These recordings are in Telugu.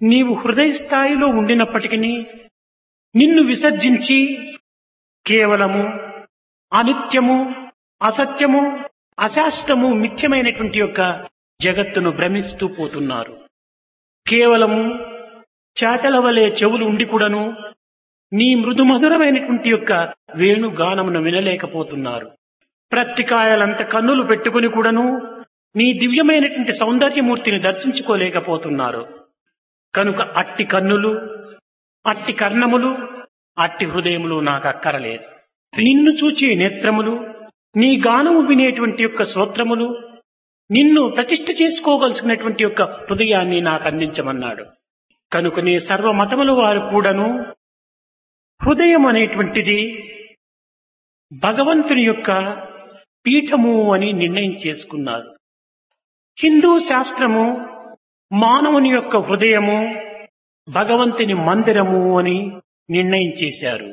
నీవు హృదయ స్థాయిలో ఉండినప్పటికీ నిన్ను విసర్జించి కేవలము అనిత్యము అసత్యము అశాశ్వతము మిథ్యమైనటువంటి యొక్క జగత్తును భ్రమిస్తూ పోతున్నారు కేవలము చాటల వలె చెవులు ఉండి కూడాను నీ మృదు మధురమైనటువంటి యొక్క వేణుగానమును వినలేకపోతున్నారు ప్రత్తికాయలంత కన్నులు పెట్టుకుని కూడాను నీ దివ్యమైనటువంటి సౌందర్యమూర్తిని దర్శించుకోలేకపోతున్నారు కనుక అట్టి కన్నులు అట్టి కర్ణములు అట్టి హృదయములు నాకు అక్కరలేదు నిన్ను చూచే నేత్రములు నీ గానము వినేటువంటి యొక్క శ్రోత్రములు నిన్ను ప్రతిష్ఠ చేసుకోగలిసినటువంటి యొక్క హృదయాన్ని నాకు అందించమన్నాడు కనుకనే సర్వమతముల వారు కూడాను హృదయం అనేటువంటిది భగవంతుని యొక్క పీఠము అని నిర్ణయం చేసుకున్నారు హిందూ శాస్త్రము మానవుని యొక్క హృదయము భగవంతుని మందిరము అని నిర్ణయం చేశారు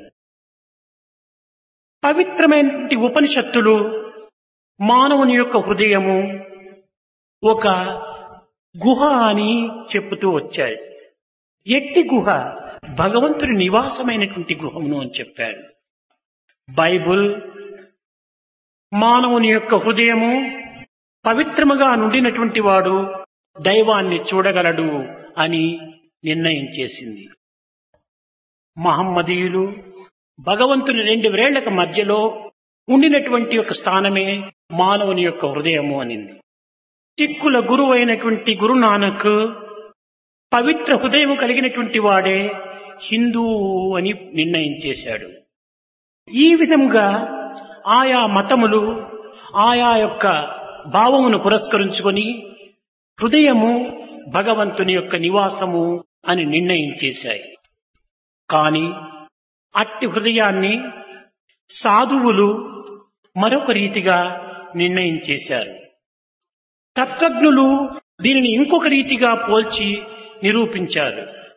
పవిత్రమైనటువంటి ఉపనిషత్తులు మానవుని యొక్క హృదయము ఒక గుహ అని చెప్పుతూ వచ్చాయి ఎట్టి గుహ భగవంతుని నివాసమైనటువంటి గృహమును అని చెప్పాడు బైబుల్ మానవుని యొక్క హృదయము పవిత్రముగా నుండినటువంటి వాడు దైవాన్ని చూడగలడు అని నిర్ణయం చేసింది మహమ్మదీయులు భగవంతుని రెండు వేళ్లకు మధ్యలో ఉండినటువంటి యొక్క స్థానమే మానవుని యొక్క హృదయము అనింది సిక్కుల గురువు అయినటువంటి గురునానక్ పవిత్ర హృదయం కలిగినటువంటి వాడే హిందూ అని నిర్ణయం చేశాడు ఈ విధంగా ఆయా మతములు ఆయా యొక్క భావమును పురస్కరించుకొని హృదయము భగవంతుని యొక్క నివాసము అని నిర్ణయం చేశాయి కాని అట్టి హృదయాన్ని సాధువులు మరొక రీతిగా నిర్ణయం చేశారు తత్వజ్ఞులు దీనిని ఇంకొక రీతిగా పోల్చి నిరూపించారు